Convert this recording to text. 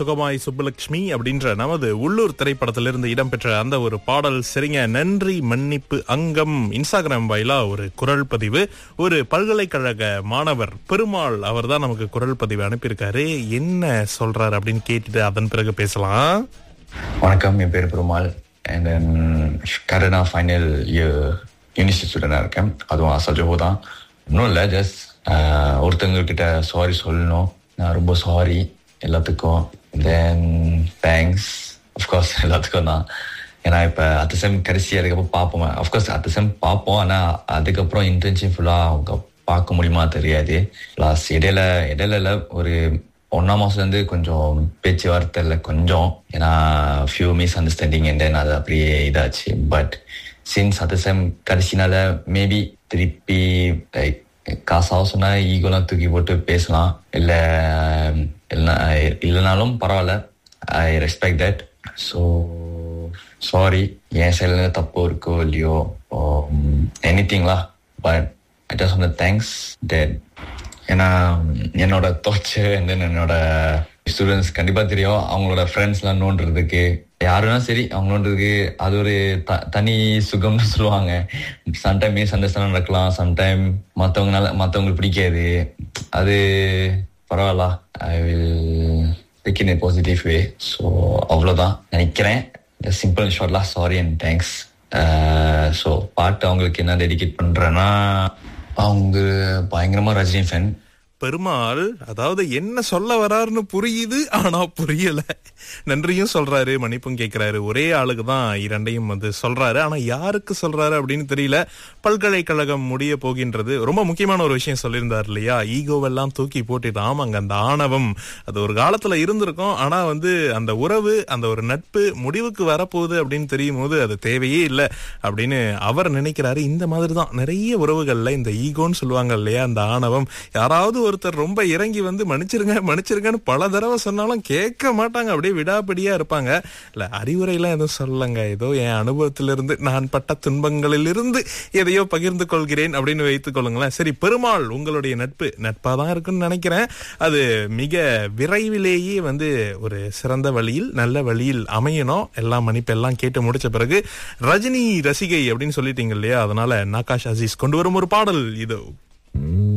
சுகமாய் சுப்புலட்சுமி அப்படின்ற நமது உள்ளூர் திரைப்படத்திலிருந்து இடம்பெற்ற அந்த ஒரு பாடல் சரிங்க நன்றி மன்னிப்பு அங்கம் இன்ஸ்டாகிராம் வாயிலா ஒரு குரல் பதிவு ஒரு பல்கலைக்கழக மாணவர் பெருமாள் அவர் தான் நமக்கு குரல் பதிவு அனுப்பியிருக்காரு என்ன சொல்றாரு அப்படின்னு கேட்டுட்டு அதன் பிறகு பேசலாம் வணக்கம் என் பேர் பெருமாள் அண்ட் தென் கரடா ஃபைனல் இயர் யூனிவர்சிட்டி ஸ்டூடெண்டாக இருக்கேன் அதுவும் அசஜோ தான் இன்னும் இல்லை ஜஸ்ட் ஒருத்தவங்கக்கிட்ட சாரி சொல்லணும் நான் ரொம்ப சாரி எல்லாத்துக்கும் தென் தேங்க்ஸ் அஃப்கோர்ஸ் எல்லாத்துக்கும் தான் ஏன்னா இப்போ அத்த செம் கடைசி அதுக்கப்புறம் பார்ப்போம் அஃப்கோர்ஸ் அத்த செம் பார்ப்போம் ஆனால் அதுக்கப்புறம் இன்டர்ன்ஷிப் ஃபுல்லாக அவங்க பார்க்க முடியுமா தெரியாது ப்ளஸ் இடையில இடையில இல்ல ஒரு ஒன்றாம் மாதத்துலேருந்து கொஞ்சம் பேச்சுவார்த்தை இல்லை கொஞ்சம் ஏன்னா few misunderstanding and then அது அப்படியே இதாச்சு பட் சின்ஸ் அத்த செம் கடைசினால மேபி திருப்பி லைக் காசாக சொன்னா ஈகோலாம் தூக்கி போட்டு பேசலாம் இல்லை இல்லைனா இல்லைனாலும் பரவாயில்ல I respect that so sorry என் சைடில் தப்பு இருக்கோ இல்லையோ எனி திங்லா but I just want thanks date ஏன்னா என்னோட தோச்சு அண்ட் தென் என்னோட ஸ்டூடெண்ட்ஸ் கண்டிப்பாக தெரியும் அவங்களோட ஃப்ரெண்ட்ஸ்லாம் நோண்டுறதுக்கு யாருன்னா சரி அவங்க நோண்டுறதுக்கு அது ஒரு த தனி சுகம்னு சொல்லுவாங்க சம்டைம் மிஸ் அண்டர்ஸ்டாண்ட் நடக்கலாம் சம்டைம் மற்றவங்கனால மற்றவங்களுக்கு பிடிக்காது அது பரவாயில்ல I will take in a positive way so அவ்வளோதான் நினைக்கிறேன் சிம்பிள் ஷார்ட்லாம் சாரி அண்ட் தேங்க்ஸ் ஸோ பாட்டு அவங்களுக்கு என்ன டெடிகேட் பண்ணுறேன்னா அவங்க பயங்கரமாக ரஜினி ஃபேன் பெருமாள் அதாவது என்ன சொல்ல வராருன்னு புரியுது ஆனா புரியல நன்றியும் சொல்றாரு மன்னிப்பும் கேட்கிறாரு ஒரே ஆளுக்கு தான் இரண்டையும் வந்து சொல்றாரு ஆனா யாருக்கு சொல்றாரு அப்படின்னு தெரியல பல்கலைக்கழகம் முடிய போகின்றது ரொம்ப முக்கியமான ஒரு விஷயம் சொல்லியிருந்தார் இல்லையா ஈகோவெல்லாம் தூக்கி போட்டுட்டு ஆமாங்க அந்த ஆணவம் அது ஒரு காலத்துல இருந்திருக்கும் ஆனா வந்து அந்த உறவு அந்த ஒரு நட்பு முடிவுக்கு வரப்போகுது அப்படின்னு தெரியும் போது அது தேவையே இல்லை அப்படின்னு அவர் நினைக்கிறாரு இந்த மாதிரி தான் நிறைய உறவுகள்ல இந்த ஈகோன்னு சொல்லுவாங்க இல்லையா அந்த ஆணவம் யாராவது ஒருத்தர் ரொம்ப இறங்கி வந்து மன்னிச்சிருங்க மன்னிச்சிருங்கன்னு பல தடவை சொன்னாலும் கேட்க மாட்டாங்க அப்படியே விடாப்பிடியா இருப்பாங்க இல்ல அறிவுரைலாம் எதுவும் சொல்லலங்க ஏதோ என் அனுபவத்திலிருந்து நான் பட்ட துன்பங்களிலிருந்து எதையோ பகிர்ந்து கொள்கிறேன் அப்படின்னு வைத்துக் கொள்ளுங்களேன் சரி பெருமாள் உங்களுடைய நட்பு நட்பா தான் இருக்குன்னு நினைக்கிறேன் அது மிக விரைவிலேயே வந்து ஒரு சிறந்த வழியில் நல்ல வழியில் அமையணும் எல்லாம் மன்னிப்பு எல்லாம் கேட்டு முடிச்ச பிறகு ரஜினி ரசிகை அப்படின்னு சொல்லிட்டீங்க இல்லையா அதனால நாகாஷ் அசீஸ் கொண்டு வரும் ஒரு பாடல் இதோ